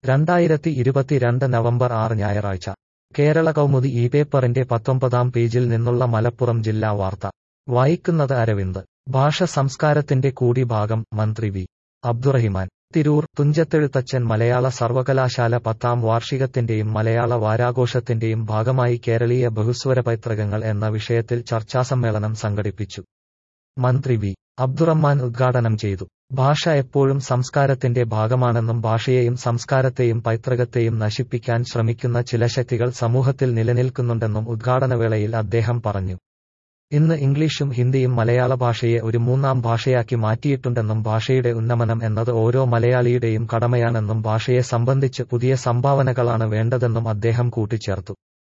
രണ്ടായിരത്തി ഇരുപത്തിരണ്ട് നവംബർ ആറ് ഞായറാഴ്ച കേരള കൗമുദി ഈ പേപ്പറിന്റെ പത്തൊമ്പതാം പേജിൽ നിന്നുള്ള മലപ്പുറം ജില്ലാ വാർത്ത വായിക്കുന്നത് അരവിന്ദ് ഭാഷ സംസ്കാരത്തിന്റെ കൂടി ഭാഗം മന്ത്രി വി അബ്ദുറഹിമാൻ തിരൂർ തുഞ്ചത്തെഴുത്തച്ഛൻ മലയാള സർവകലാശാല പത്താം വാർഷികത്തിന്റെയും മലയാള വാരാഘോഷത്തിന്റെയും ഭാഗമായി കേരളീയ ബഹുസ്വര പൈതൃകങ്ങൾ എന്ന വിഷയത്തിൽ ചർച്ചാസമ്മേളനം സംഘടിപ്പിച്ചു മന്ത്രി വി അബ്ദുറഹ്മാൻ ഉദ്ഘാടനം ചെയ്തു ഭാഷ എപ്പോഴും സംസ്കാരത്തിന്റെ ഭാഗമാണെന്നും ഭാഷയെയും സംസ്കാരത്തെയും പൈതൃകത്തെയും നശിപ്പിക്കാൻ ശ്രമിക്കുന്ന ചില ശക്തികൾ സമൂഹത്തിൽ നിലനിൽക്കുന്നുണ്ടെന്നും ഉദ്ഘാടനവേളയിൽ അദ്ദേഹം പറഞ്ഞു ഇന്ന് ഇംഗ്ലീഷും ഹിന്ദിയും മലയാള ഭാഷയെ ഒരു മൂന്നാം ഭാഷയാക്കി മാറ്റിയിട്ടുണ്ടെന്നും ഭാഷയുടെ ഉന്നമനം എന്നത് ഓരോ മലയാളിയുടെയും കടമയാണെന്നും ഭാഷയെ സംബന്ധിച്ച് പുതിയ സംഭാവനകളാണ് വേണ്ടതെന്നും അദ്ദേഹം കൂട്ടിച്ചേർത്തു